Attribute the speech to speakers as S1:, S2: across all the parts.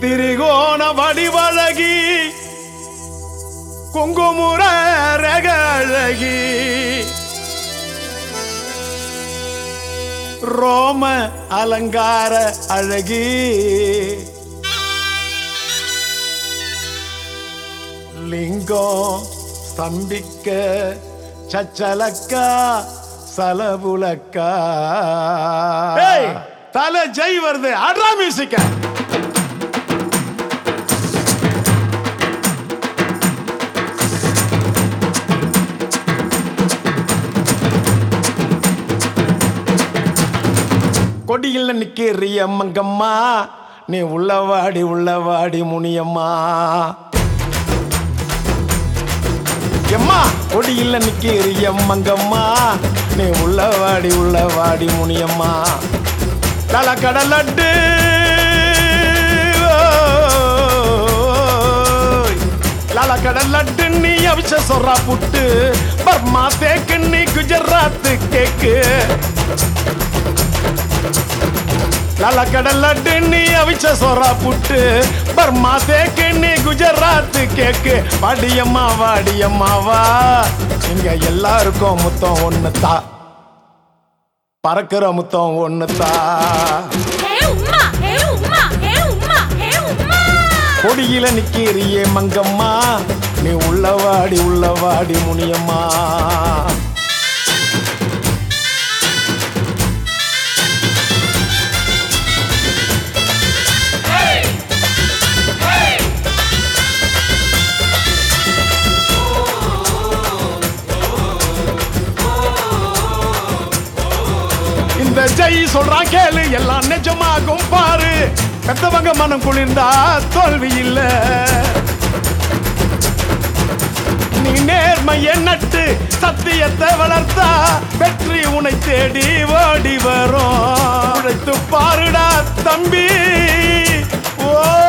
S1: திரிகோண வடிவழகி குங்குமுற ரகழகி ரோம அலங்கார அழகி லிங்கம் ஸ்தம்பிக்க சச்சலக்கா சலபுலக்கா ஏய், தலை ஜெய் வருது அட்ரா மியூசிக்க கொடியில் நிக்கிறிய மங்கம்மா நீ உள்ளவாடி உள்ளவாடி முனியம்மா எம்மா கொடியில் நிக்கிறிய மங்கம்மா நீ உள்ளவாடி உள்ளவாடி முனியம்மா தல கடலட்டு லால கடலட்டு நீ அவிச்ச சொல்றா புட்டு பர்மா தேக்கு நீ குஜராத்து கேக்கு லால கடலட்டு நீ அவிச்ச சோறா புட்டு பர்மா தேக்கு நீ குஜராத் கேக்கு வாடியம்மா வாடியம்மா வா இங்க எல்லாருக்கும் முத்தம் ஒண்ணுதா பறக்கிற முத்தம் ஒண்ணுதா
S2: ஏ உம்மா ஏ உம்மா ஏ உம்மா ஏ உம்மா
S1: கொடியில நிக்கிறியே மங்கம்மா நீ உள்ளவாடி உள்ளவாடி முனியம்மா இந்த ஜெய் சொல்றான் கேளு எல்லாம் நிஜமாகும் பாரு பெத்தவங்க மனம் குளிர்ந்தா தோல்வி இல்ல நீ நேர்மையை நட்டு சத்தியத்தை வளர்த்தா வெற்றி உன்னை தேடி ஓடி வரும் உழைத்து பாருடா தம்பி ஓ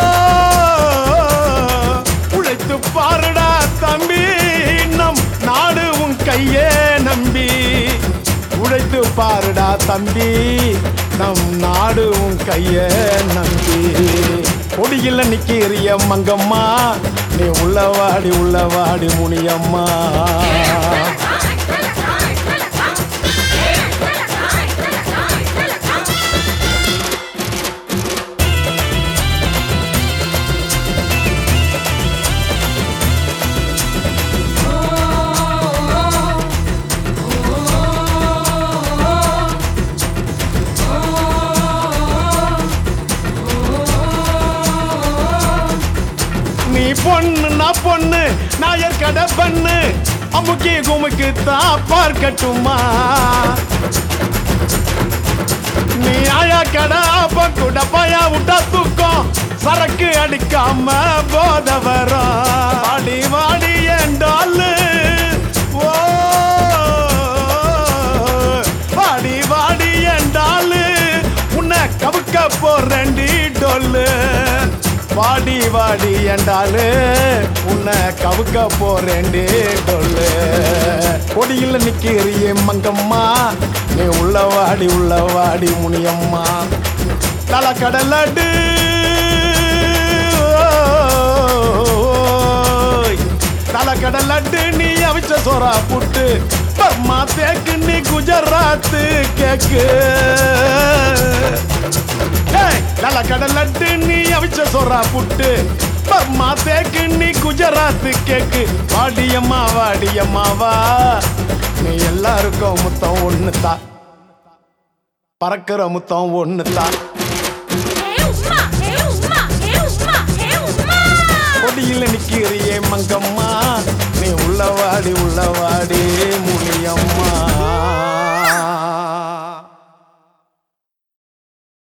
S1: உழைத்து பாருடா தம்பி நம் நாடு உன் கையே நம்பி உழைத்து பாருடா தம்பி நம் நாடு உன் கைய நம்பி கொடியில் நிக்கிறிய மங்கம்மா நீ உள்ளவாடி உள்ளவாடி முனியம்மா நீ பொண்ணு நான் பொண்ணு நாயர் கடை பண்ணு அமுக்கி குமுக்கு தான் பார்க்கட்டுமா நீ ஆயா கடை அப்ப கூட பயா விட்டா தூக்கம் சரக்கு அடிக்காம போத வரும் வாடி வாடி என்றாலு ஓ வாடி வாடி என்றாலு உன்னை கவுக்க போறேன்டி டொல்லு வாடி வாடி என்றாலு உன்னை கவுக்க போறேன்டி டொல்லு கொடியில் நிக்கிறியே மங்கம்மா நீ உள்ள வாடி உள்ள வாடி முனியம்மா தல கடலடு தல கடலட்டு நீ அவிச்ச சோறா புட்டு பர்மா தேக்கு நீ குஜராத்து கேக்கு ஏய், நல்ல கடலட்டு நீ அவிச்ச சோறா புட்டு பர்மா தேக்கு நீ குஜராத்து கேக்கு வாடியம்மா வாடியம்மா வா நீ எல்லாருக்கும் முத்தம் ஒண்ணுதா பறக்கிற முத்தம் ஒண்ணுதா
S2: ஏ உம்மா ஏ உம்மா ஏ உம்மா ஏ உம்மா
S1: கொடியில் நிக்கிறியே மங்கம்மா நீ உள்ளவாடி உள்ளவாடி